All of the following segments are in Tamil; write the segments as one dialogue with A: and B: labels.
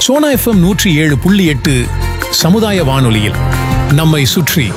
A: சோனா எஃப்எம் நூற்றி ஏழு புள்ளி எட்டு சமுதாய வானொலியில் நம்மை சுற்றி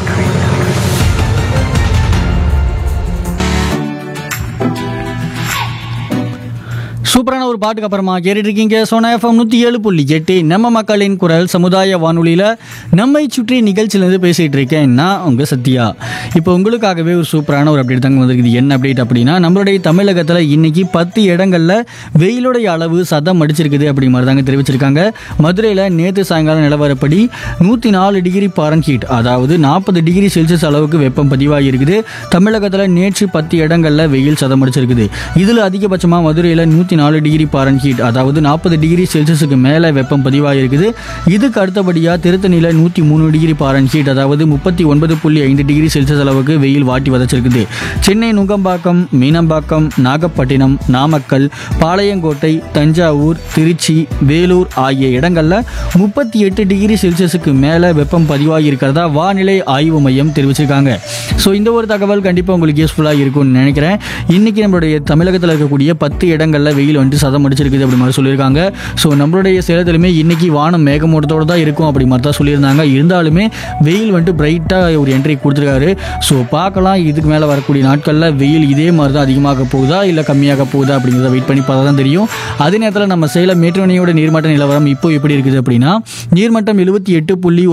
B: சூப்பரான ஒரு பாட்டுக்கு அப்புறமா கேட்டுட்டு இருக்கீங்க சோனா எஃப்எம் நூற்றி ஏழு புள்ளி எட்டு நம்ம மக்களின் குரல் சமுதாய வானொலியில் நம்மை சுற்றி நிகழ்ச்சியிலேருந்து பேசிகிட்டு இருக்கேன் நான் உங்கள் சத்யா இப்போ உங்களுக்காகவே ஒரு சூப்பரான ஒரு அப்டேட் தாங்க வந்திருக்குது என்ன அப்டேட் அப்படின்னா நம்மளுடைய தமிழகத்தில் இன்னைக்கு பத்து இடங்களில் வெயிலுடைய அளவு சதம் அடிச்சிருக்குது அப்படி மாதிரி தாங்க தெரிவிச்சிருக்காங்க மதுரையில் நேற்று சாயங்காலம் நிலவரப்படி நூற்றி நாலு டிகிரி பாரன்ஹீட் அதாவது நாற்பது டிகிரி செல்சியஸ் அளவுக்கு வெப்பம் பதிவாகி இருக்குது தமிழகத்தில் நேற்று பத்து இடங்களில் வெயில் சதம் அடிச்சிருக்குது இதில் அதிகபட்சமாக மதுரையில் நூற்றி நாலு டிகிரி பாரன்ஹீட் அதாவது நாற்பது டிகிரி செல்சியஸுக்கு மேலே வெப்பம் பதிவாகி இருக்குது இதுக்கு அடுத்தபடியாக திருத்தணியில் நூற்றி மூணு டிகிரி பாரன்ஹீட் அதாவது முப்பத்தி ஒன்பது புள்ளி ஐந்து டிகிரி செல்சியஸ் அளவுக்கு வெயில் வாட்டி வதச்சிருக்குது சென்னை நுங்கம்பாக்கம் மீனம்பாக்கம் நாகப்பட்டினம் நாமக்கல் பாளையங்கோட்டை தஞ்சாவூர் திருச்சி வேலூர் ஆகிய இடங்களில் முப்பத்தி எட்டு டிகிரி செல்சியஸுக்கு மேலே வெப்பம் பதிவாகி இருக்கிறதா வானிலை ஆய்வு மையம் தெரிவிச்சிருக்காங்க ஸோ இந்த ஒரு தகவல் கண்டிப்பாக உங்களுக்கு யூஸ்ஃபுல்லாக இருக்கும்னு நினைக்கிறேன் இன்னைக்கு நம்மளுடைய தமிழகத்தில் இருக்கக்கூடிய பத்து இடங்களில் வெயில் வந்துட்டு சதம் அடிச்சிருக்குது அப்படி மாதிரி சொல்லியிருக்காங்க ஸோ நம்மளுடைய சேலத்திலுமே இன்னைக்கு வானம் மேகமூட்டத்தோடு தான் இருக்கும் அப்படி மாதிரி தான் சொல்லியிருந்தாங்க இருந்தாலுமே வெயில் வந்துட்டு பிரைட்டாக ஒரு என்ட்ரி கொடுத்துருக்காரு ஸோ பார்க்கலாம் இதுக்கு மேலே வரக்கூடிய நாட்களில் வெயில் இதே மாதிரி தான் அதிகமாக போகுதா இல்லை கம்மியாக போகுதா அப்படிங்கிறத வெயிட் பண்ணி பார்த்தா தான் தெரியும் அதே நேரத்தில் நம்ம சேலம் மேட்டுவணியோட நீர்மட்ட நிலவரம் இப்போ எப்படி இருக்குது அப்படின்னா நீர்மட்டம் எழுபத்தி எட்டு புள்ளி